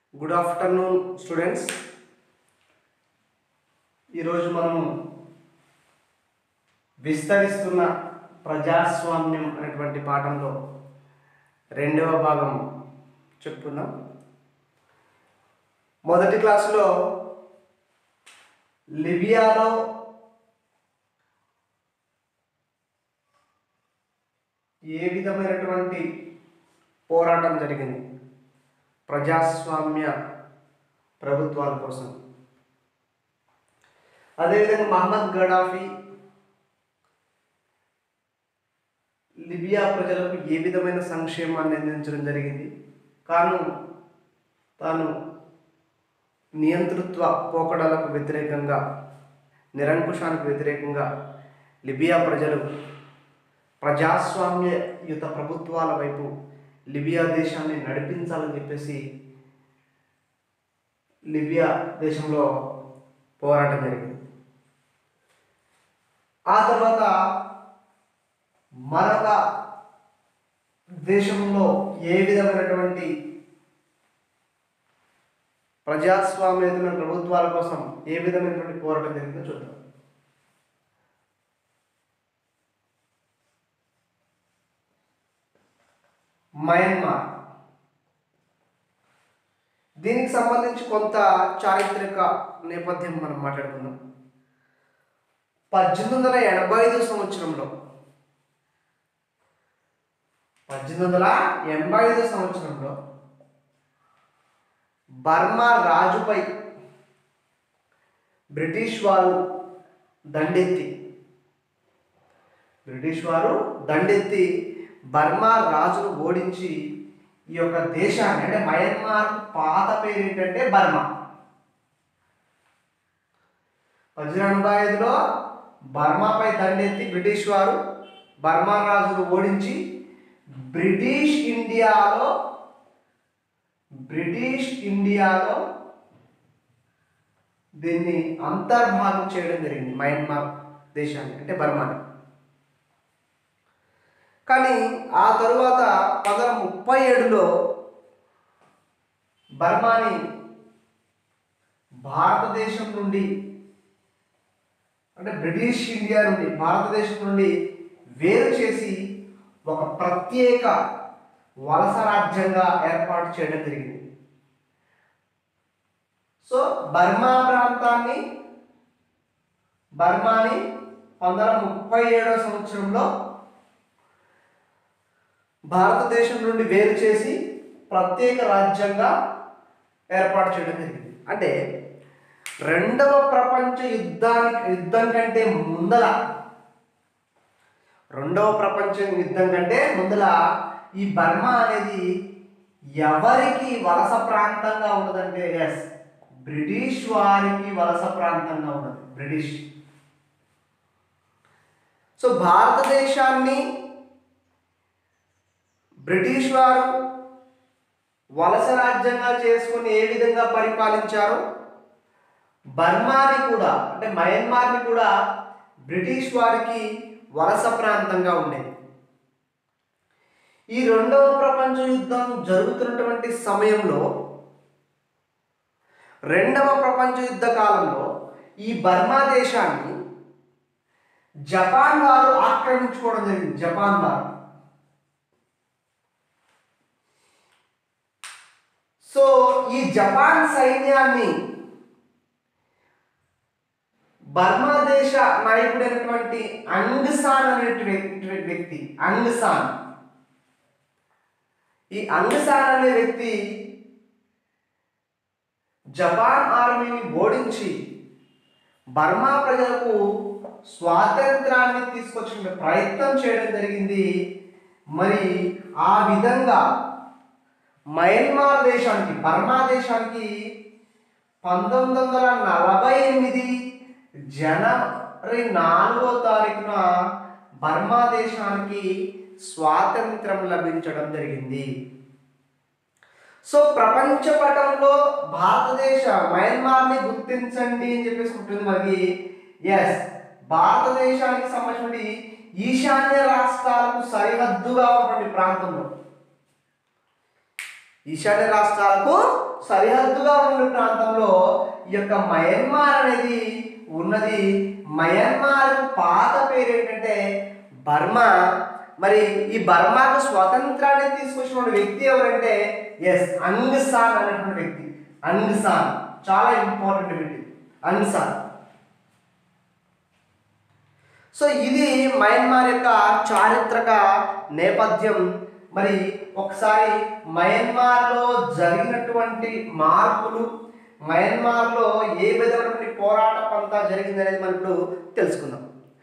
good afternoon students ఈరోజు మనము విస్తరిస్తున్న ప్రజాస్వామ్యం అనేటువంటి పాఠంలో రెండవ భాగం చెప్పుకుందాం మొదటి క్లాసులో లిబియాలో ఏ విధమైనటువంటి పోరాటం జరిగింది ప్రజాస్వామ్య ప్రభుత్వాల కోసం అదేవిధంగా మహమ్మద్ గడాఫీ లిబియా ప్రజలకు ఏ విధమైన సంక్షేమాన్ని అందించడం జరిగింది కాను తాను నియంతృత్వ పోకడలకు వ్యతిరేకంగా నిరంకుశానికి వ్యతిరేకంగా లిబియా ప్రజలు ప్రజాస్వామ్యయుత ప్రభుత్వాల వైపు లిబియా దేశాన్ని నడిపించాలని చెప్పేసి లిబియా దేశంలో పోరాటం జరిగింది ఆ తర్వాత మరొక దేశంలో ఏ విధమైనటువంటి ప్రజాస్వామ్యతమైన ప్రభుత్వాల కోసం ఏ విధమైనటువంటి పోరాటం జరిగిందో చూద్దాం మయన్మార్ దీనికి సంబంధించి కొంత చారిత్రక నేపథ్యం మనం మాట్లాడుకుందాం పద్దెనిమిది వందల ఎనభై ఐదు సంవత్సరంలో పద్దెనిమిది వందల ఎనభై ఐదు సంవత్సరంలో బర్మా రాజుపై బ్రిటిష్ వారు దండెత్తి బ్రిటిష్ వారు దండెత్తి బర్మా రాజును ఓడించి ఈ యొక్క దేశాన్ని అంటే మయన్మార్ పాత పేరు ఏంటంటే బర్మా పద్దెనిమిది ఎనభై ఐదులో బర్మాపై దండెత్తి బ్రిటిష్ వారు బర్మా రాజును ఓడించి బ్రిటిష్ ఇండియాలో బ్రిటిష్ ఇండియాలో దీన్ని అంతర్భాగం చేయడం జరిగింది మయన్మార్ దేశాన్ని అంటే బర్మాని కానీ ఆ తరువాత పంతొమ్మిది ముప్పై ఏడులో బర్మాని భారతదేశం నుండి అంటే బ్రిటిష్ ఇండియా నుండి భారతదేశం నుండి వేరు చేసి ఒక ప్రత్యేక వలస రాజ్యంగా ఏర్పాటు చేయడం జరిగింది సో బర్మా ప్రాంతాన్ని బర్మాని పంతొమ్మిది ముప్పై ఏడవ సంవత్సరంలో భారతదేశం నుండి వేరు చేసి ప్రత్యేక రాజ్యంగా ఏర్పాటు చేయడం జరిగింది అంటే రెండవ ప్రపంచ యుద్ధానికి యుద్ధం కంటే ముందల రెండవ ప్రపంచ యుద్ధం కంటే ముందల ఈ బర్మా అనేది ఎవరికి వలస ప్రాంతంగా ఉన్నదంటే ఎస్ బ్రిటిష్ వారికి వలస ప్రాంతంగా ఉన్నది బ్రిటిష్ సో భారతదేశాన్ని బ్రిటిష్ వారు వలస రాజ్యంగా చేసుకుని ఏ విధంగా పరిపాలించారో బర్మాని కూడా అంటే మయన్మార్ని కూడా బ్రిటిష్ వారికి వలస ప్రాంతంగా ఉండేది ఈ రెండవ ప్రపంచ యుద్ధం జరుగుతున్నటువంటి సమయంలో రెండవ ప్రపంచ యుద్ధ కాలంలో ఈ బర్మా దేశాన్ని జపాన్ వారు ఆక్రమించుకోవడం జరిగింది జపాన్ వారు సో ఈ జపాన్ సైన్యాన్ని బర్మా దేశ నాయకుడైనటువంటి అంగ్సాన్ అనేటువంటి వ్యక్తి అంగ్సాన్ ఈ అంగ్సాన్ అనే వ్యక్తి జపాన్ ఆర్మీని ఓడించి బర్మా ప్రజలకు స్వాతంత్రాన్ని తీసుకొచ్చిన ప్రయత్నం చేయడం జరిగింది మరి ఆ విధంగా మయన్మార్ దేశానికి బర్మా దేశానికి పంతొమ్మిది వందల నలభై ఎనిమిది జనవరి నాలుగో తారీఖున బర్మా దేశానికి స్వాతంత్రం లభించడం జరిగింది సో ప్రపంచ పటంలో భారతదేశ మయన్మార్ని గుర్తించండి అని చెప్పేసి ఉంటుంది మరి ఎస్ భారతదేశానికి సంబంధించిన ఈశాన్య రాష్ట్రాలకు సరిహద్దుగా ఉన్నటువంటి ప్రాంతంలో ఈశాన్య రాష్ట్రాలకు సరిహద్దుగా ఉన్న ప్రాంతంలో ఈ యొక్క మయన్మార్ అనేది ఉన్నది మయన్మార్ పాత పేరు ఏంటంటే బర్మా మరి ఈ బర్మాకు స్వతంత్రాన్ని తీసుకొచ్చిన వ్యక్తి ఎవరంటే ఎస్ అంగ్ సాన్ అనేటువంటి వ్యక్తి అంగ్ సాన్ చాలా ఇంపార్టెంట్ వ్యక్తి అంగ్ సాన్ సో ఇది మయన్మార్ యొక్క చారిత్రక నేపథ్యం మరి ఒకసారి మయన్మార్లో జరిగినటువంటి మార్పులు మయన్మార్లో ఏ విధమైనటువంటి పోరాట పంత జరిగింది అనేది మనం ఇప్పుడు తెలుసుకుందాం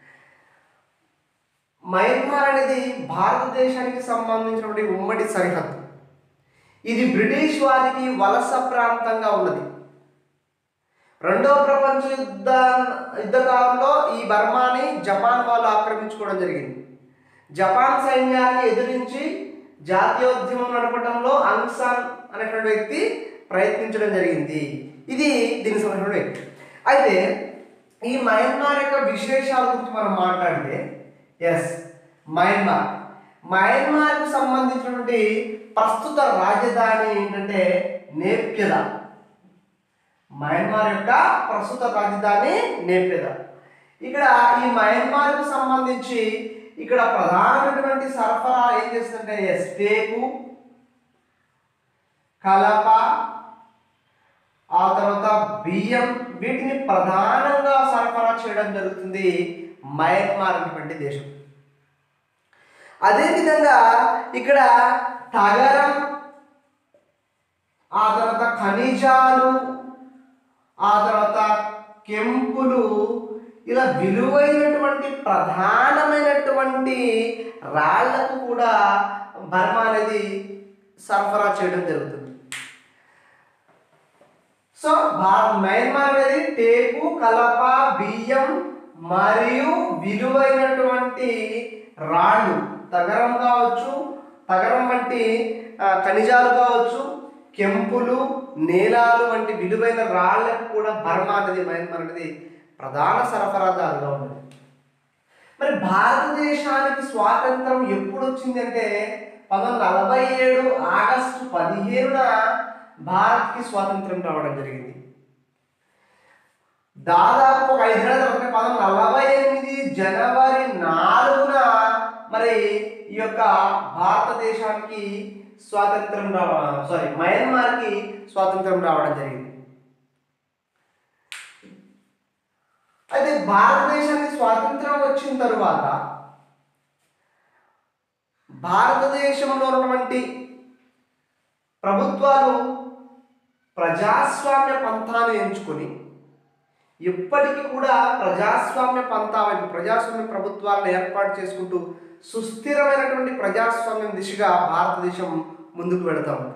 మయన్మార్ అనేది భారతదేశానికి సంబంధించినటువంటి ఉమ్మడి సరిహద్దు ఇది బ్రిటిష్ వారికి వలస ప్రాంతంగా ఉన్నది రెండవ ప్రపంచ యుద్ధ యుద్ధ కాలంలో ఈ బర్మాని జపాన్ వాళ్ళు ఆక్రమించుకోవడం జరిగింది జపాన్ సైన్యాన్ని ఎదిరించి జాతీయోద్యమం నడపడంలో అంగ్సాన్ అనేటువంటి వ్యక్తి ప్రయత్నించడం జరిగింది ఇది దీనికి సంబంధించిన వ్యక్తి అయితే ఈ మయన్మార్ యొక్క విశేషాల గురించి మనం మాట్లాడితే ఎస్ మయన్మార్ మయన్మార్కు సంబంధించినటువంటి ప్రస్తుత రాజధాని ఏంటంటే నేప్యద మయన్మార్ యొక్క ప్రస్తుత రాజధాని నేప్యద ఇక్కడ ఈ మయన్మార్కు సంబంధించి ఇక్కడ ప్రధానమైనటువంటి సరఫరా ఏం చేస్తుందంటే ఎస్టేకు కలప ఆ తర్వాత బియ్యం వీటిని ప్రధానంగా సరఫరా చేయడం జరుగుతుంది మయన్మార్ అనేటువంటి దేశం అదేవిధంగా ఇక్కడ తగరం ఆ తర్వాత ఖనిజాలు ఆ తర్వాత కెంపులు ఇలా విలువైనటువంటి ప్రధానమైనటువంటి రాళ్లకు కూడా బర్మా అనేది సరఫరా చేయడం జరుగుతుంది సో భారత్ మయన్మార్ అనేది టేకు కలప బియ్యం మరియు విలువైనటువంటి రాళ్ళు తగరం కావచ్చు తగరం వంటి ఆ, ఖనిజాలు కావచ్చు కెంపులు నేలాలు వంటి విలువైన రాళ్లకు కూడా బర్మా అనేది మయన్మార్ అనేది ప్రధాన సరఫరాదారుగా ఉంది మరి భారతదేశానికి స్వాతంత్రం ఎప్పుడు వచ్చింది అంటే పంతొమ్మిది నలభై ఏడు ఆగస్టు పదిహేనున భారత్కి స్వాతంత్రం రావడం జరిగింది దాదాపు ఒక ఐదు నెలల తర్వాత పంతొమ్మిది నలభై ఎనిమిది జనవరి నాలుగున మరి ఈ యొక్క భారతదేశానికి స్వాతంత్రం రావ సారీ మయన్మార్కి స్వాతంత్రం రావడం జరిగింది అయితే భారతదేశానికి స్వాతంత్రం వచ్చిన తరువాత భారతదేశంలో ఉన్నటువంటి ప్రభుత్వాలు ప్రజాస్వామ్య పంథాను ఎంచుకొని ఇప్పటికీ కూడా ప్రజాస్వామ్య పంథా వైపు ప్రజాస్వామ్య ప్రభుత్వాలను ఏర్పాటు చేసుకుంటూ సుస్థిరమైనటువంటి ప్రజాస్వామ్యం దిశగా భారతదేశం ముందుకు వెళతా ఉంది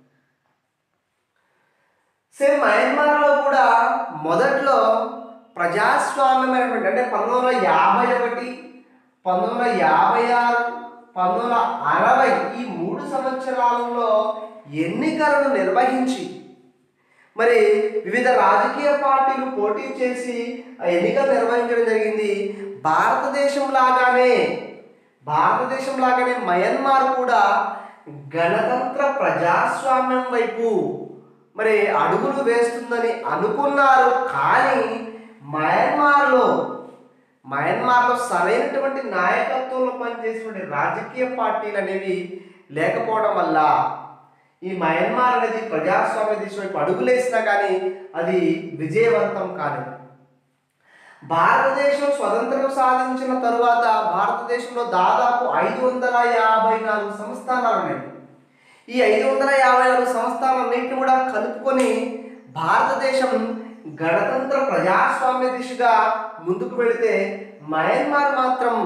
సేమ్ మయన్మార్లో కూడా మొదట్లో ప్రజాస్వామ్యమైనటువంటి అంటే పంతొమ్మిది వందల యాభై ఒకటి పంతొమ్మిది వందల యాభై ఆరు పంతొమ్మిది వందల అరవై ఈ మూడు సంవత్సరాలలో ఎన్నికలను నిర్వహించి మరి వివిధ రాజకీయ పార్టీలు పోటీ చేసి ఆ ఎన్నికలు నిర్వహించడం జరిగింది భారతదేశం లాగానే భారతదేశం లాగానే మయన్మార్ కూడా గణతంత్ర ప్రజాస్వామ్యం వైపు మరి అడుగులు వేస్తుందని అనుకున్నారు కానీ మయన్మార్లో మయన్మార్లో సరైనటువంటి నాయకత్వంలో పనిచేసినటువంటి రాజకీయ పార్టీలు అనేవి లేకపోవడం వల్ల ఈ మయన్మార్ అనేది ప్రజాస్వామ్య దిశ వైపు అడుగులేసినా కానీ అది విజయవంతం కాలేదు భారతదేశం స్వతంత్రం సాధించిన తరువాత భారతదేశంలో దాదాపు ఐదు వందల యాభై నాలుగు సంస్థానాలు ఉన్నాయి ఈ ఐదు వందల యాభై నాలుగు సంస్థానాలన్నింటినీ కూడా కలుపుకొని భారతదేశం గణతంత్ర ప్రజాస్వామ్య దిశగా ముందుకు వెళితే మయన్మార్ మాత్రం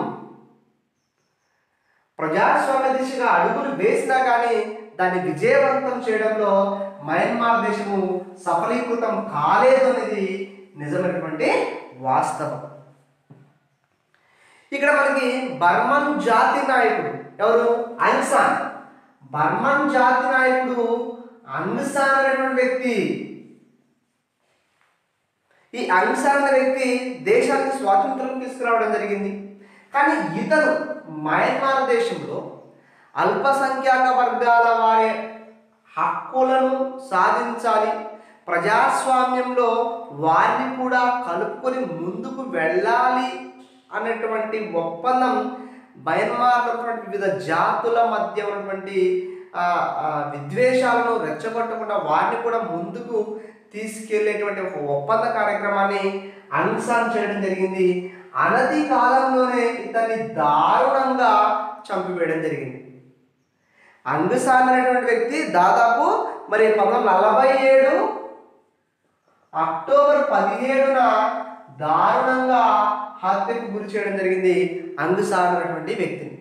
ప్రజాస్వామ్య దిశగా అడుగులు వేసినా కానీ దాన్ని విజయవంతం చేయడంలో మయన్మార్ దేశము సఫలీకృతం కాలేదు అనేది నిజమైనటువంటి వాస్తవం ఇక్కడ మనకి బర్మన్ జాతి నాయకుడు ఎవరు అన్సాన్ బర్మన్ జాతి నాయకుడు అన్సాన్ అనేటువంటి వ్యక్తి ఈ అన్సాన్ అనే వ్యక్తి దేశానికి స్వాతంత్రం తీసుకురావడం జరిగింది కానీ ఇతను మయన్మార్ దేశంలో అల్పసంఖ్యాక వర్గాల వారి హక్కులను సాధించాలి ప్రజాస్వామ్యంలో వారిని కూడా కలుపుకొని ముందుకు వెళ్ళాలి అనేటువంటి ఒప్పందం మయన్మార్లో ఉన్నటువంటి వివిధ జాతుల మధ్య ఉన్నటువంటి ఆ, ఆ, విద్వేషాలను రెచ్చగొట్టకుండా వారిని కూడా ముందుకు తీసుకెళ్లేటువంటి ఒక ఒప్పంద కార్యక్రమాన్ని అన్సాన్ చేయడం జరిగింది అనతి కాలంలోనే ఇతన్ని దారుణంగా చంపివేయడం జరిగింది అంగుసాన్ అనేటువంటి వ్యక్తి దాదాపు మరి పంతొమ్మిది వందల నలభై ఏడు అక్టోబర్ పదిహేడున దారుణంగా హత్యకు గురి చేయడం జరిగింది అంగుసాన్ అనేటువంటి వ్యక్తిని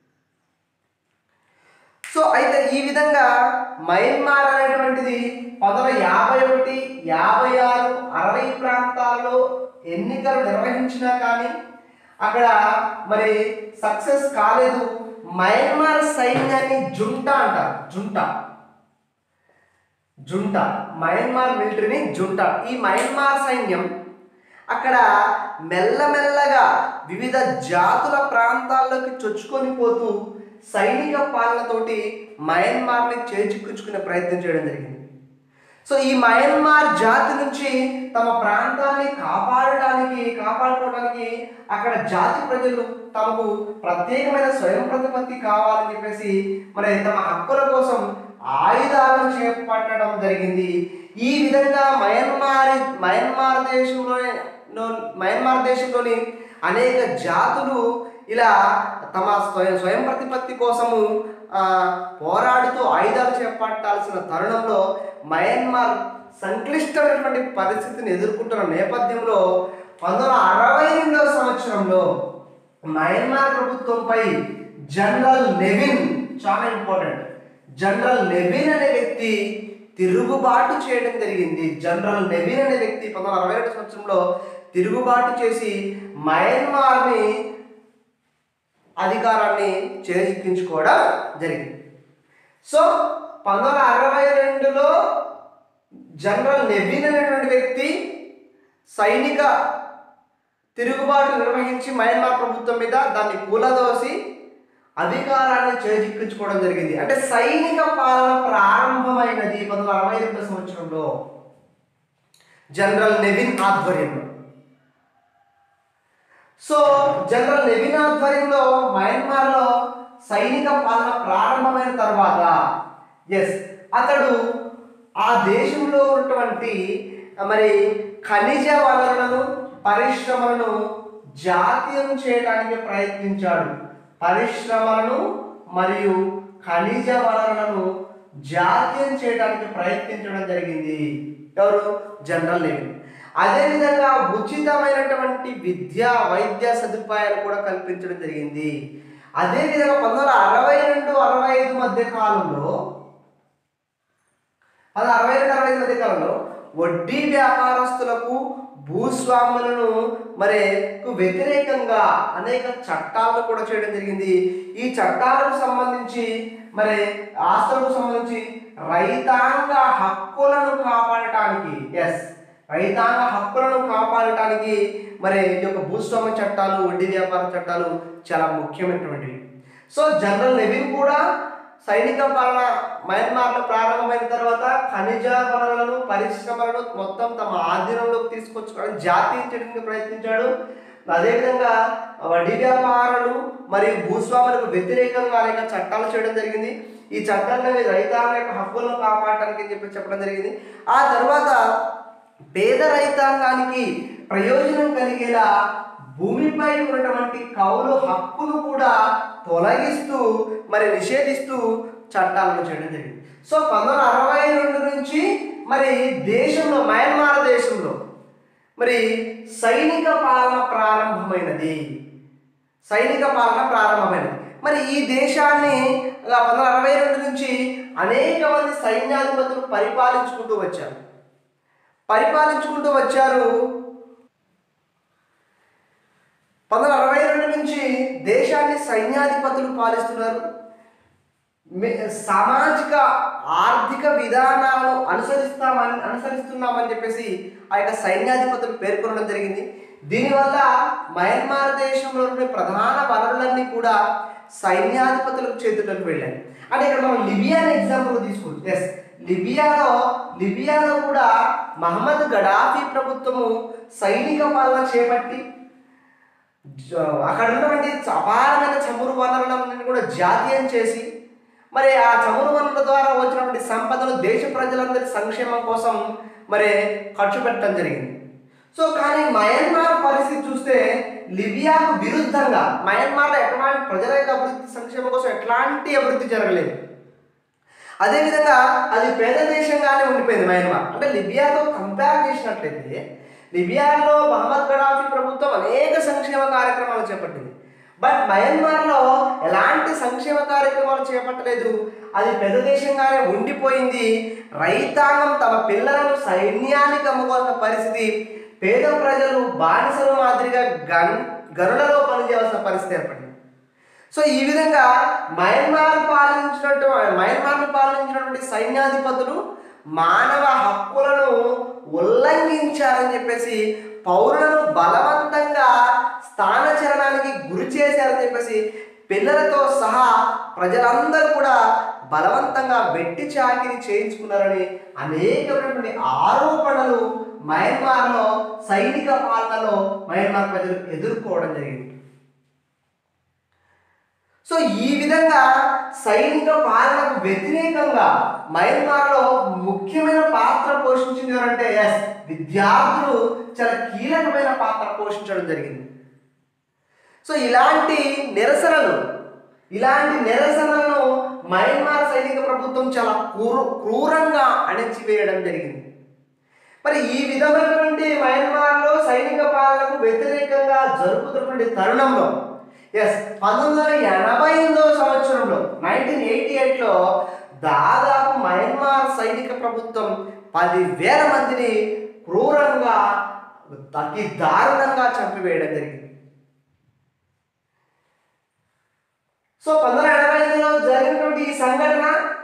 సో అయితే ఈ విధంగా మయన్మార్ అనేటువంటిది పంతొమ్మిది వందల యాభై ఒకటి యాభై ఆరు అరవై ప్రాంతాల్లో ఎన్నికలు నిర్వహించినా కానీ అక్కడ మరి సక్సెస్ కాలేదు మయన్మార్ సైన్యాన్ని జుంటా అంటారు జుంటా జుంటా మయన్మార్ మిలిటరీని జుంటా ఈ మయన్మార్ సైన్యం అక్కడ మెల్లమెల్లగా వివిధ జాతుల ప్రాంతాల్లోకి చొచ్చుకొని పోతూ సైనిక పాలనతోటి మయన్మార్ని చేజిక్కించుకునే ప్రయత్నం చేయడం జరిగింది సో ఈ మయన్మార్ జాతి నుంచి తమ ప్రాంతాన్ని కాపాడడానికి కాపాడుకోవడానికి అక్కడ జాతి ప్రజలు తమకు ప్రత్యేకమైన స్వయం ప్రతిపత్తి కావాలని చెప్పేసి మరి తమ హక్కుల కోసం ఆయుధాలను చేపట్టడం జరిగింది ఈ విధంగా మయన్మార్ మయన్మార్ దేశంలోనే లో- మయన్మార్ దేశంలోని అనేక జాతులు ఇలా తమ స్వయం స్వయం ప్రతిపత్తి కోసము ఆ, పోరాడుతూ ఆయుధాలు చేపట్టాల్సిన తరుణంలో మయన్మార్ సంక్లిష్టమైనటువంటి పరిస్థితిని ఎదుర్కొంటున్న నేపథ్యంలో పంతొమ్మిది వందల అరవై రెండవ సంవత్సరంలో మయన్మార్ ప్రభుత్వంపై జనరల్ నెవిన్ చాలా ఇంపార్టెంట్ జనరల్ నెవిన్ అనే వ్యక్తి తిరుగుబాటు చేయడం జరిగింది జనరల్ నెవిన్ అనే వ్యక్తి పంతొమ్మిది వందల అరవై రెండు సంవత్సరంలో తిరుగుబాటు చేసి మయన్మార్ని అధికారాన్ని చేజిక్కించుకోవడం జరిగింది సో పంతొమ్మిది వందల అరవై రెండులో జనరల్ నెవిన్ అనేటువంటి వ్యక్తి సైనిక తిరుగుబాటు నిర్వహించి మయన్మార్ ప్రభుత్వం మీద దాన్ని కూలదోసి అధికారాన్ని చేజిక్కించుకోవడం జరిగింది అంటే సైనిక పాలన ప్రారంభమైనది పంతొమ్మిది వందల అరవై రెండు సంవత్సరంలో జనరల్ నెవిన్ ఆధ్వర్యంలో సో జనరల్ నెవిన్ ఆధ్వర్యంలో మయన్మార్లో సైనిక పాలన ప్రారంభమైన తర్వాత ఎస్ అతడు ఆ దేశంలో ఉన్నటువంటి మరి ఖనిజ వనరులను పరిశ్రమలను జాతీయం చేయడానికి ప్రయత్నించాడు పరిశ్రమలను మరియు ఖనిజ వనరులను జాతీయం చేయడానికి ప్రయత్నించడం జరిగింది ఎవరు జనరల్ నెవిన్ అదేవిధంగా ఉచితమైనటువంటి విద్య వైద్య సదుపాయాలు కూడా కల్పించడం జరిగింది అదేవిధంగా పంతొమ్మిది వందల అరవై రెండు అరవై ఐదు మధ్య కాలంలో అది అరవై రెండు అరవై ఐదు మధ్య కాలంలో వడ్డీ వ్యాపారస్తులకు భూస్వాములను మరి కు వ్యతిరేకంగా అనేక చట్టాలను కూడా చేయడం జరిగింది ఈ చట్టాలకు సంబంధించి మరి ఆస్తులకు సంబంధించి రైతాంగ హక్కులను కాపాడటానికి ఎస్ రైతాంగ హక్కులను కాపాడటానికి మరి ఈ యొక్క భూస్వామ్య చట్టాలు వడ్డీ వ్యాపార చట్టాలు చాలా ముఖ్యమైనటువంటివి సో జనరల్ నెవిన్ కూడా సైనిక పాలన మయన్మార్లో ప్రారంభమైన తర్వాత ఖనిజ వనరులను పరిశ్రమలను మొత్తం తమ ఆధీనంలోకి తీసుకొచ్చుకోవడం జాతీయించడానికి ప్రయత్నించాడు అదేవిధంగా వడ్డీ వ్యాపారాలు మరియు భూస్వాములకు వ్యతిరేకంగా అనేక చట్టాలు చేయడం జరిగింది ఈ చట్టాల్లో రైతాంగ యొక్క హక్కులను కాపాడటానికి అని చెప్పి చెప్పడం జరిగింది ఆ తర్వాత పేద రైతాంగానికి ప్రయోజనం కలిగేలా భూమిపై ఉన్నటువంటి కౌలు హక్కును కూడా తొలగిస్తూ మరి నిషేధిస్తూ చట్టాలను చేయడం జరిగింది సో పంతొమ్మిది వందల అరవై రెండు నుంచి మరి దేశంలో మయన్మార్ దేశంలో మరి సైనిక పాలన ప్రారంభమైనది సైనిక పాలన ప్రారంభమైనది మరి ఈ దేశాన్ని ఇలా పంతొమ్మిది వందల అరవై రెండు నుంచి అనేక మంది సైన్యాధిపతులు పరిపాలించుకుంటూ వచ్చారు పరిపాలించుకుంటూ వచ్చారు పంతొమ్మిది వందల అరవై రెండు నుంచి దేశాన్ని సైన్యాధిపతులు పాలిస్తున్నారు మే- సామాజిక ఆర్థిక విధానాలను అనుసరిస్తామని అనుసరిస్తున్నామని చెప్పేసి ఆ యొక్క సైన్యాధిపతులు పేర్కొనడం జరిగింది దీనివల్ల మయన్మార్ దేశంలో ఉన్న ప్రధాన వనరులన్నీ కూడా సైన్యాధిపతులకు చేతుల్లోకి వెళ్ళాయి అంటే ఇక్కడ మనం లిబియా అనే ఎగ్జాంపుల్ తీసుకుంటే ఎస్ లిబియాలో లిబియాలో కూడా మహమ్మద్ గడాఫీ ప్రభుత్వము సైనిక పాలన చేపట్టి జ- అక్కడ ఉన్నటువంటి అపారమైన చమురు వనరులను కూడా జాతీయం చేసి మరి ఆ చమురు వనరుల ద్వారా వచ్చినటువంటి సంపదను దేశ ప్రజలందరి సంక్షేమం కోసం మరి ఖర్చు పెట్టడం జరిగింది సో కానీ మయన్మార్ పరిస్థితి చూస్తే లిబియాకు విరుద్ధంగా మయన్మార్లో ఎట్లాంటి ప్రజల యొక్క అభివృద్ధి సంక్షేమం కోసం ఎట్లాంటి అభివృద్ధి జరగలేదు అదేవిధంగా అది పేద దేశంగానే ఉండిపోయింది మయన్మార్ అంటే లిబియాతో కంపేర్ చేసినట్లయితే లిబియాలో మహమ్మద్ గడాఫీ ప్రభుత్వం అనేక సంక్షేమ కార్యక్రమాలు చేపట్టింది బట్ మయన్మార్లో ఎలాంటి సంక్షేమ కార్యక్రమాలు చేపట్టలేదు అది పెద్ద దేశంగానే ఉండిపోయింది రైతాంగం తమ పిల్లలను సైన్యానికి అమ్ముకోవాల్సిన పరిస్థితి పేద ప్రజలు బానిసల మాదిరిగా గన్ గనులలో పనిచేయాల్సిన పరిస్థితి ఏర్పడింది సో ఈ విధంగా మయన్మార్ పాలించినట్టు మయన్మార్ను పాలించినటువంటి సైన్యాధిపతులు మానవ హక్కులను ఉల్లంఘించారని చెప్పేసి పౌరులను బలవంతంగా స్థానచలనానికి గురి చేశారని చెప్పేసి పిల్లలతో సహా ప్రజలందరూ కూడా బలవంతంగా వెట్టి చాకిరి చేయించుకున్నారని అనేకమైనటువంటి ఆరోపణలు మయన్మార్లో సైనిక పాలనలో మయన్మార్ ప్రజలు ఎదుర్కోవడం జరిగింది సో ఈ విధంగా సైనిక పాలనకు వ్యతిరేకంగా మయన్మార్లో ముఖ్యమైన పాత్ర పోషించింది ఎవరంటే ఎస్ విద్యార్థులు చాలా కీలకమైన పాత్ర పోషించడం జరిగింది సో ఇలాంటి నిరసనలు ఇలాంటి నిరసనలను మయన్మార్ సైనిక ప్రభుత్వం చాలా క్రూ క్రూరంగా అణచివేయడం జరిగింది మరి ఈ విధమైనటువంటి మయన్మార్లో సైనిక పాలనకు వ్యతిరేకంగా జరుపుతున్నటువంటి తరుణంలో ఎస్ పంతొమ్మిది వందల ఎనభై ఎనిమిదవ సంవత్సరంలో నైన్టీన్ ఎయిటీ ఎయిట్లో దాదాపు మయన్మార్ సైనిక ప్రభుత్వం పదివేల మందిని క్రూరంగా అతి దారుణంగా చంపివేయడం జరిగింది సో పంతొమ్మిది వందల ఎనభై ఎనిమిదిలో జరిగినటువంటి ఈ సంఘటన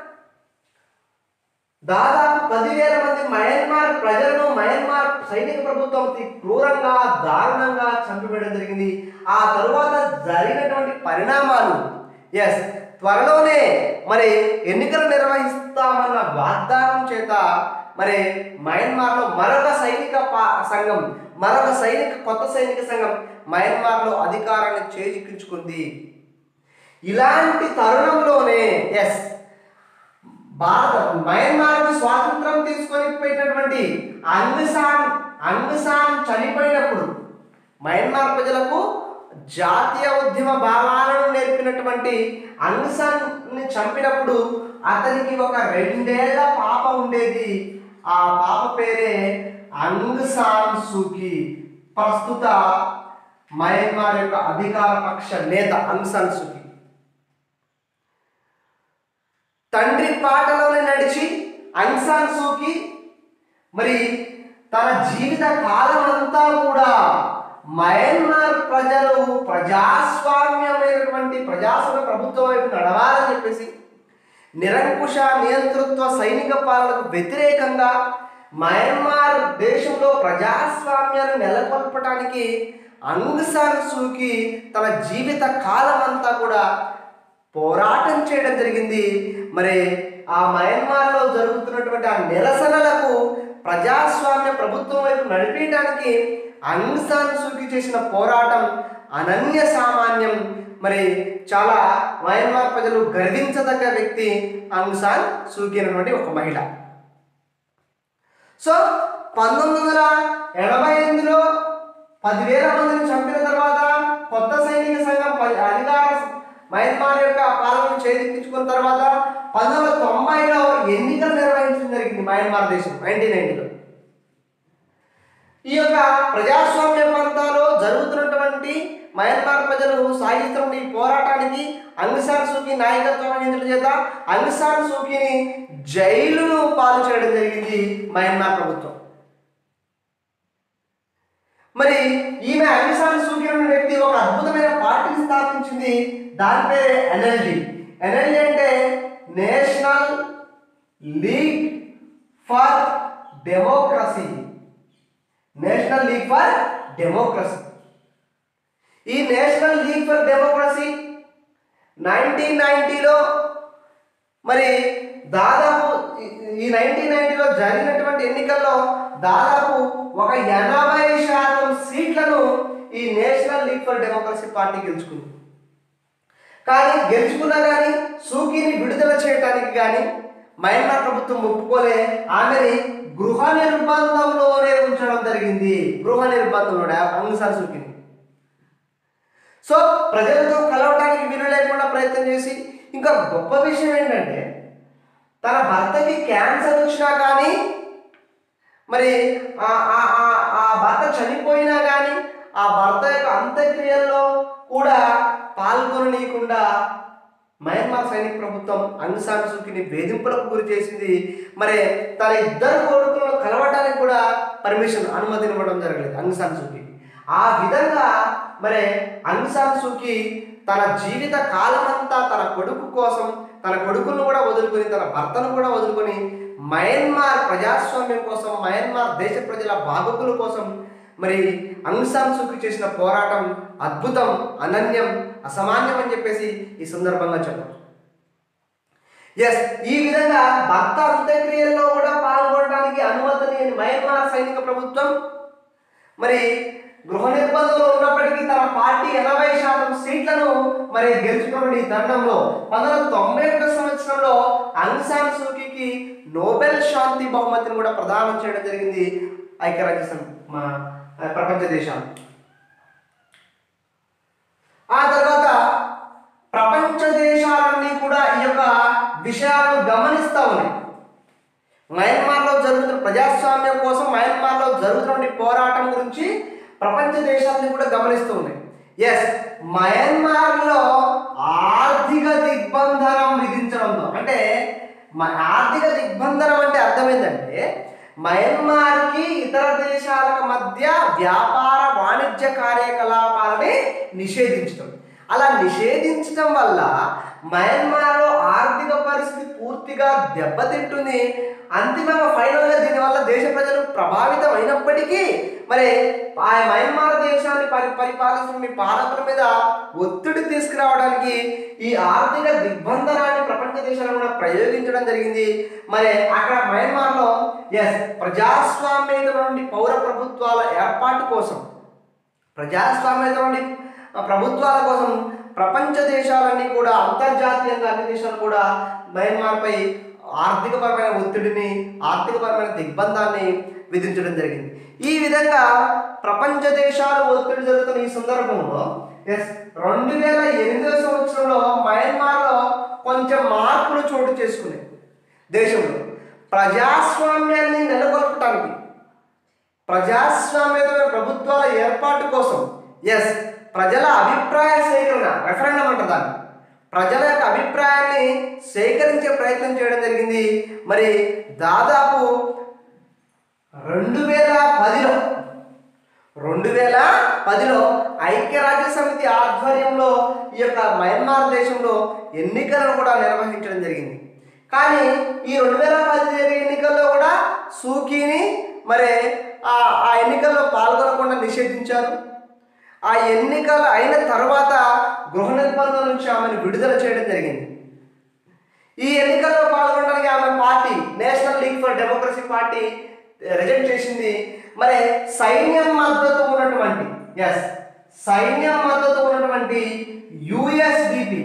దాదాపు పదివేల మంది మయన్మార్ ప్రజలను మయన్మార్ సైనిక ప్రభుత్వం అతి క్రూరంగా దారుణంగా చంపివేయడం జరిగింది ఆ తరువాత జరిగినటువంటి పరిణామాలు ఎస్ త్వరలోనే మరి ఎన్నికలు నిర్వహిస్తామన్న వాగ్దానం చేత మరి మయన్మార్లో మరొక సైనిక పా- సంఘం మరొక సైనిక కొత్త సైనిక సంఘం మయన్మార్లో అధికారాన్ని చేజిక్కించుకుంది ఇలాంటి తరుణంలోనే ఎస్ భారత మయన్మార్కు స్వాతంత్రం తీసుకొని పోయినటువంటి అంగ్సాన్ అంగ్సాన్ చనిపోయినప్పుడు మయన్మార్ ప్రజలకు జాతీయ ఉద్యమ భావాలను నేర్పినటువంటి అంగ్సాన్ ని చంపినప్పుడు అతనికి ఒక రెండేళ్ల పాప ఉండేది ఆ పాప పేరే అంగ్సాన్ సూకి ప్రస్తుత మయన్మార్ యొక్క అధికార పక్ష నేత అంగ్సాన్ సూకి తండ్రి పాటలోనే నడిచి అంగ్సాన్ సూకి మరి తన జీవిత కాలం అంతా కూడా మయన్మార్ ప్రజలు ప్రజాస్వామ్యమైనటువంటి ప్రజాస్వామ్య ప్రభుత్వం వైపు నడవాలని చెప్పేసి నిరంకుశ నియంతృత్వ సైనిక పాలనకు వ్యతిరేకంగా మయన్మార్ దేశంలో ప్రజాస్వామ్యాన్ని నెలకొల్పడానికి అంగ్సాన్ సూకి తన జీవిత కాలం అంతా కూడా పోరాటం చేయడం జరిగింది మరి ఆ మయన్మార్లో జరుగుతున్నటువంటి ఆ నిరసనలకు ప్రజాస్వామ్య ప్రభుత్వం వైపు నడిపించడానికి అంగ్సాన్ సూకి చేసిన పోరాటం అనన్య సామాన్యం మరి చాలా మయన్మార్ ప్రజలు గర్వించదగ్గ వ్యక్తి అంగ్సాన్ సూకి అనేటువంటి ఒక మహిళ సో పంతొమ్మిది వందల ఎనభై ఎనిమిదిలో పదివేల మందిని చంపిన తర్వాత కొత్త సైనిక సంఘం పది- అధికార మయన్మార్ యొక్క పాలనను చేజిక్కించుకున్న తర్వాత పంతొమ్మిది వందల తొంభైలో ఎన్నికలు నిర్వహించడం జరిగింది మయన్మార్ దేశం నైన్టీన్ నైన్టీలో ఈ యొక్క ప్రజాస్వామ్య ప్రాంతాల్లో జరుగుతున్నటువంటి మయన్మార్ ప్రజలు సాగిస్తున్న ఈ పోరాటానికి అంగ్సాన్ సూకి నాయకత్వం వహించడం చేత అంగ్సాన్ సూకిని జైలును పాలు చేయడం జరిగింది మయన్మార్ ప్రభుత్వం మరి ఈమె అంగ్సాన్ సూకి అనే వ్యక్తి ఒక అద్భుతమైన పార్టీని స్థాపించింది దాని పేరే ఎన్ఎల్డి ఎన్ఎల్డి అంటే national league for democracy national league for democracy ఈ national league for democracy nineteen నైన్టీలో మరి దాదాపు ఈ- ఈ నైన్టీన్ నైన్టీలో జరిగినటువంటి ఎన్నికల్లో దాదాపు ఒక ఎనభై శాతం సీట్లను ఈ national league for democracy party గెలుచుకుంది కానీ గెలుచుకున్నా కానీ సూకీని విడుదల చేయడానికి కానీ మయన్మార్ ప్రభుత్వం ఒప్పుకోలే ఆమెని గృహ నిర్బంధంలోనే ఉంచడం జరిగింది గృహ నిర్బంధంలోనే అంగ్ సాన్ సూకీని సో ప్రజలతో కలవటానికి వీలు లేకుండా ప్రయత్నం చేసి ఇంకా గొప్ప విషయం ఏంటంటే తన భర్తకి క్యాన్సర్ వచ్చినా కానీ మరి ఆ- ఆ- ఆ- ఆ భర్త చనిపోయినా కానీ ఆ భర్త యొక్క అంత్యక్రియల్లో కూడా పాల్గొననీయకుండా మయన్మార్ సైనిక ప్రభుత్వం అంగ్ సాన్ సూకీని వేధింపులకు గురి చేసింది మరి తన ఇద్దరు కొడుకులను కలవడానికి కూడా పర్మిషన్ అనుమతిని ఇవ్వడం జరగలేదు అంగ్ సాన్ సూకీ ఆ విధంగా మరి అంగ్ సాన్ సూకీ తన జీవిత కాలమంతా తన కొడుకు కోసం తన కొడుకును కూడా వదులుకొని తన భర్తను కూడా వదులుకొని మయన్మార్ ప్రజాస్వామ్యం కోసం మయన్మార్ దేశ ప్రజల బాగోగుల కోసం మరి అంగ్ సాన్ సూకీ చేసిన పోరాటం అద్భుతం అనన్యం అసామాన్యం అని చెప్పేసి ఈ సందర్భంగా చెప్పారు ఎస్ ఈ విధంగా భర్త అంత్యక్రియల్లో కూడా పాల్గొనడానికి అనుమతిని మయన్మార్ సైనిక ప్రభుత్వం మరి గృహ నిర్బంధంలో ఉన్నప్పటికీ తన పార్టీ ఎనభై శాతం సీట్లను మరి గెలుచుకున్న ఈ తరుణంలో పంతొమ్మిది వందల తొంభై ఒకటో సంవత్సరంలో అంగ్ సాన్ సూకీకి నోబెల్ శాంతి బహుమతిని కూడా ప్రదానం చేయడం జరిగింది ఐక్యరాజ్య సమితి మా ఆ, ప్రపంచ దేశాలు ఆ తర్వాత ప్రపంచ దేశాలన్నీ కూడా ఈ యొక్క విషయాలను గమనిస్తా ఉన్నాయి మయన్మార్లో జరుగుతున్న ప్రజాస్వామ్యం కోసం మయన్మార్లో జరుగుతున్న పోరాటం గురించి ప్రపంచ దేశాలని కూడా గమనిస్తూ ఉన్నాయి ఎస్ మయన్మార్లో ఆర్థిక దిగ్బంధనం విధించడంతో అంటే మ- ఆర్థిక దిగ్బంధనం అంటే అర్థం ఏంటంటే మయన్మార్కి ఇతర దేశాల మధ్య వ్యాపార వాణిజ్య కార్యకలాపాలని నిషేధించడం అలా నిషేధించడం వల్ల మయన్మార్లో ఆర్థిక పరిస్థితి పూర్తిగా దెబ్బతింటుంది అంతిమంగా ఫైనల్గా దీనివల్ల దేశ ప్రజలు ప్రభావితం అయినప్పటికీ మరి ఆ మయన్మార్ దేశాన్ని పరి పరిపాలిస్తున్న ఈ పాలకుల మీద ఒత్తిడి తీసుకురావడానికి ఈ ఆర్థిక దిగ్బంధనాన్ని ప్రపంచ దేశాలు కూడా ప్రయోగించడం జరిగింది మరి అక్కడ మయన్మార్లో ఎస్ ప్రజాస్వామ్యత నుండి పౌర ప్రభుత్వాల ఏర్పాటు కోసం ప్రజాస్వామ్యత నుండి ఆ, ప్రభుత్వాల కోసం ప్రపంచ దేశాలన్నీ కూడా అంతర్జాతీయంగా అన్ని దేశాలు కూడా మయన్మార్పై ఆర్థికపరమైన ఒత్తిడిని ఆర్థికపరమైన దిగ్బంధాన్ని విధించడం జరిగింది ఈ విధంగా ప్రపంచ దేశాలు ఒత్తిడి జరుగుతున్న ఈ సందర్భంలో ఎస్ రెండు వేల ఎనిమిదో సంవత్సరంలో మయన్మార్లో కొంచెం మార్పులు చోటు చేసుకున్నాయి దేశంలో ప్రజాస్వామ్యాన్ని నెలకొల్పటానికి ప్రజాస్వామ్యమైన ప్రభుత్వాల ఏర్పాటు కోసం ఎస్ ప్రజల అభిప్రాయ సేకరణ రెఫరెండం అంటారు దాన్ని ప్రజల యొక్క అభిప్రాయాన్ని సేకరించే ప్రయత్నం చేయడం జరిగింది మరి దాదాపు రెండు వేల పదిలో రెండు వేల పదిలో ఐక్యరాజ్య సమితి ఆధ్వర్యంలో ఈ యొక్క మయన్మార్ దేశంలో ఎన్నికలను కూడా నిర్వహించడం జరిగింది కానీ ఈ రెండు వేల పది జరిగే ఎన్నికల్లో కూడా సూకీని మరి ఆ ఆ ఎన్నికల్లో పాల్గొనకుండా నిషేధించారు ఆ ఎన్నికలు అయిన తర్వాత గృహ నిర్బంధం నుంచి ఆమెను విడుదల చేయడం జరిగింది ఈ ఎన్నికల్లో పాల్గొనడానికి ఆమె party national league for democracy party reject చేసింది మరి సైన్యం మద్దతు ఉన్నటువంటి ఎస్ సైన్యం మద్దతు ఉన్నటువంటి USDP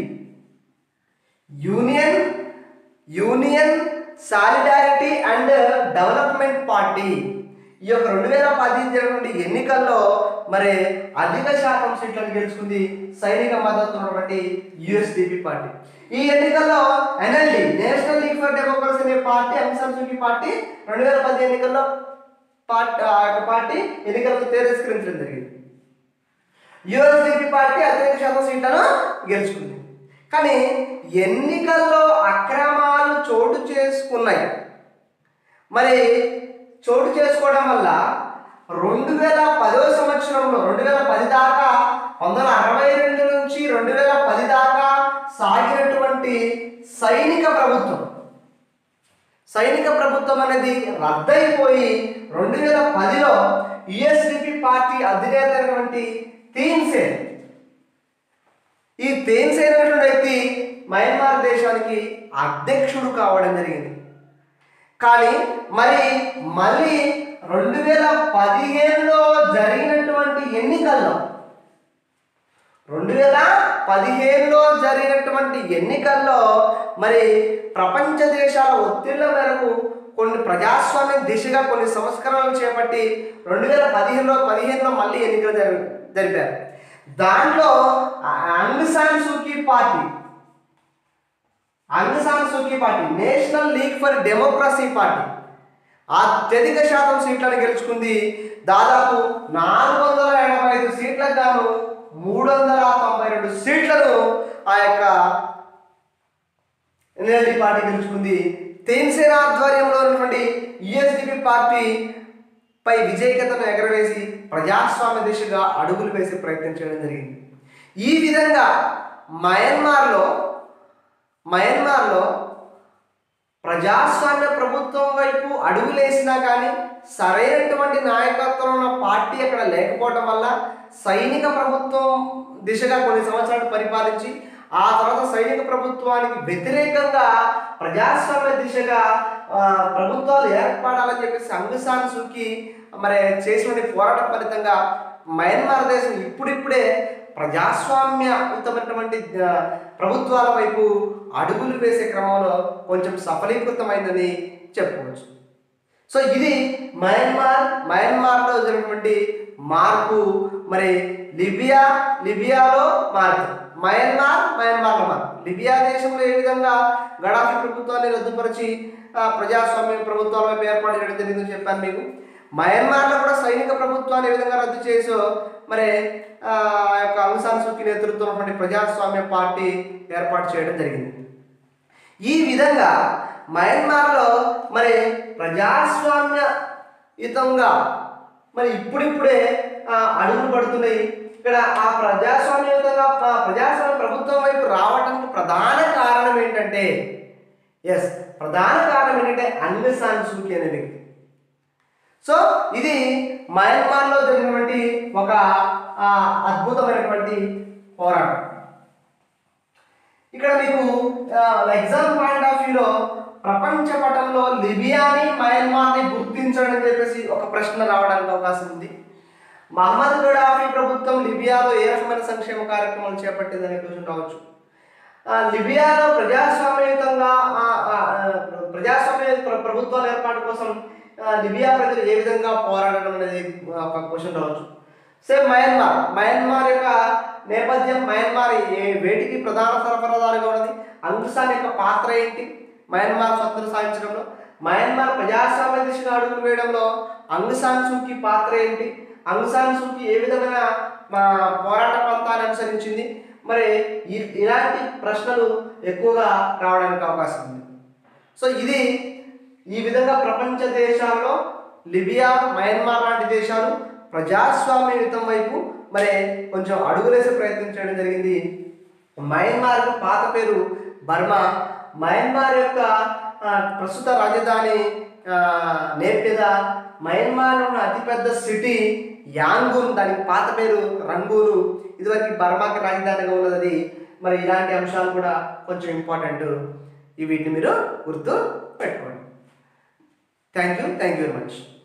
union union solidarity and development party ఈ యొక్క రెండు వేల పది జరిగినటువంటి ఎన్నికల్లో మరి అధిక శాతం సీట్లను గెలుచుకుంది సైనిక మద్దతు ఉన్నటువంటి యుఎస్డిపి పార్టీ ఈ ఎన్నికల్లో NLD national league for democracy అనే పార్టీ అంశాన్ సూకి పార్టీ రెండు వేల పది ఎన్నికల్లో పార్టీ ఆ యొక్క పార్టీ ఎన్నికలకు తిరస్కరించడం జరిగింది యుఎస్డిపి పార్టీ అత్యధిక శాతం సీట్లను గెలుచుకుంది కానీ ఎన్నికల్లో అక్రమాలు చోటు చేసుకున్నాయి మరి చోటు చేసుకోవడం వల్ల రెండు వేల పదో సంవత్సరంలో రెండు వేల పది దాకా పంతొమ్మిది వందల అరవై రెండు నుంచి రెండు వేల పది దాకా సాగినటువంటి సైనిక ప్రభుత్వం సైనిక ప్రభుత్వం అనేది రద్దయిపోయి రెండు వేల పదిలో యుఎస్డిపి పార్టీ అధినేత అయినటువంటి తీన్సేన్ ఈ తేన్సేన్ అనేటువంటి వ్యక్తి మయన్మార్ దేశానికి అధ్యక్షుడు కావడం జరిగింది కానీ మరి మళ్ళీ రెండు వేల పదిహేనులో జరిగినటువంటి ఎన్నికల్లో రెండు వేల పదిహేనులో జరిగినటువంటి ఎన్నికల్లో మరి ప్రపంచ దేశాల ఒత్తిళ్ల మేరకు కొన్ని ప్రజాస్వామ్య దిశగా కొన్ని సంస్కరణలు చేపట్టి రెండు వేల పదిహేనులో పదిహేనులో మళ్ళీ ఎన్నికలు జరి జరిపారు దాంట్లో Aung San Suu Kyi party Aung San Suu Kyi party national league for democracy party అత్యధిక శాతం సీట్లను గెలుచుకుంది దాదాపు నాలుగు వందల ఎనభై ఐదు సీట్లకు గాను మూడు వందల తొంభై రెండు సీట్లను ఆ యొక్క ఎన్ఎల్డి పార్టీ గెలుచుకుంది తేన్సేన ఆధ్వర్యంలో ఉన్నటువంటి యుఎస్డిపి పార్టీ పై విజయకతను ఎగరవేసి ప్రజాస్వామ్య దిశగా అడుగులు వేసే ప్రయత్నం చేయడం జరిగింది ఈ విధంగా మయన్మార్లో మయన్మార్లో ప్రజాస్వామ్య ప్రభుత్వం వైపు అడుగులేసినా కానీ సరైనటువంటి నాయకత్వం ఉన్న పార్టీ అక్కడ లేకపోవడం వల్ల సైనిక ప్రభుత్వం దిశగా కొన్ని సంవత్సరాలు పరిపాలించి ఆ తర్వాత సైనిక ప్రభుత్వానికి వ్యతిరేకంగా ప్రజాస్వామ్య దిశగా ఆ, ప్రభుత్వాలు ఏర్పడాలని చెప్పేసి అంగుసాన్ సూకి మరి చేసిన పోరాట ఫలితంగా మయన్మార్ దేశం ఇప్పుడిప్పుడే ప్రజాస్వామ్యయుతమైనటువంటి ఆ, ప్రభుత్వాల వైపు అడుగులు వేసే క్రమంలో కొంచెం సఫలీకృతమైందని చెప్పుకోవచ్చు సో ఇది మయన్మార్ మయన్మార్లో జరిగినటువంటి మార్పు మరి లిబియా లిబియాలో మార్పు మయన్మార్ మయన్మార్లో మార్పు లిబియా దేశంలో ఏ విధంగా గడాఫీ ప్రభుత్వాన్ని రద్దుపరిచి ఆ, ప్రజాస్వామ్య ప్రభుత్వాల వైపు ఏర్పాటు చేయడం జరిగిందని చెప్పాను మీకు మయన్మార్లో కూడా సైనిక ప్రభుత్వాన్ని ఏ విధంగా రద్దు చేసో మరి ఆ ఆ యొక్క అంశాన్ సూకి నేతృత్వంలో ఉన్నటువంటి ప్రజాస్వామ్య పార్టీ ఏర్పాటు చేయడం జరిగింది ఈ విధంగా మయన్మార్లో మరి ప్రజాస్వామ్యయుతంగా మరి ఇప్పుడిప్పుడే ఆ, అడుగులు పడుతున్నాయి ఇక్కడ ఆ ప్రజాస్వామ్యయుతంగా ఆ ప్రజాస్వామ్య ప్రభుత్వం వైపు రావడానికి ప్రధాన కారణం ఏంటంటే ఎస్ ప్రధాన కారణం ఏంటంటే అంగ్ సాన్ సూకి అనే వ్యక్తి సో ఇది మయన్మార్లో జరిగినటువంటి ఒక ఆ, అద్భుతమైనటువంటి పోరాటం ఇక్కడ మీకు ఎగ్జామ్ పాయింట్ ఆఫ్ వ్యూలో ప్రపంచ పటంలో లిబియాని మయన్మార్ని గుర్తించడం అని చెప్పేసి ఒక ప్రశ్న రావడానికి అవకాశం ఉంది మహమ్మద్ గడాఫీ ప్రభుత్వం లిబియాలో ఏ రకమైన సంక్షేమ కార్యక్రమాలు చేపట్టిందనే క్వశ్చన్ రావచ్చు ఆ, లిబియాలో ప్రజాస్వామ్యయుతంగా ఆ, ఆ, ఆ, ప్రజాస్వామ్య ప్ర- ప్రభుత్వాల ఏర్పాటు కోసం ఆ, లిబియా ప్రజలు ఏ విధంగా పోరాడడం అనేది ఒక క్వశ్చన్ రావచ్చు సేమ్ మయన్మార్ మయన్మార్ యొక్క నేపథ్యం మయన్మార్ ఏ వేటికి ప్రధాన సరఫరాదారుగా ఉన్నది అంగుసాన్ యొక్క పాత్ర ఏంటి మయన్మార్ స్వతంత్రం సాధించడంలో మయన్మార్ ప్రజాస్వామ్య దిశగా అడుగులు వేయడంలో అంగుసాన్ సూకి పాత్ర ఏంటి అంగుసాన్ సూకి ఏ విధమైన మా పోరాట పంతాన్ని అనుసరించింది మరి ఈ- ఇలాంటి ప్రశ్నలు ఎక్కువగా రావడానికి అవకాశం ఉంది సో ఇది ఈ విధంగా ప్రపంచ దేశాల్లో లిబియా మయన్మార్ లాంటి దేశాలు ప్రజాస్వామ్యయుతం వైపు మరి కొంచెం అడుగులేసే ప్రయత్నం చేయడం జరిగింది మయన్మార్ పాత పేరు బర్మా మయన్మార్ యొక్క ఆ, ప్రస్తుత రాజధాని ఆ, నేపిద మయన్మార్ ఉన్న అతిపెద్ద సిటీ యాంగూన్ దానికి పాత పేరు రంగూరు ఇదివరకు బర్మాకి రాజధానిగా ఉన్నది మరి ఇలాంటి అంశాలు కూడా కొంచెం ఇంపార్టెంట్ ఈ వీటిని మీరు గుర్తు పెట్టుకోండి thank you thank you very much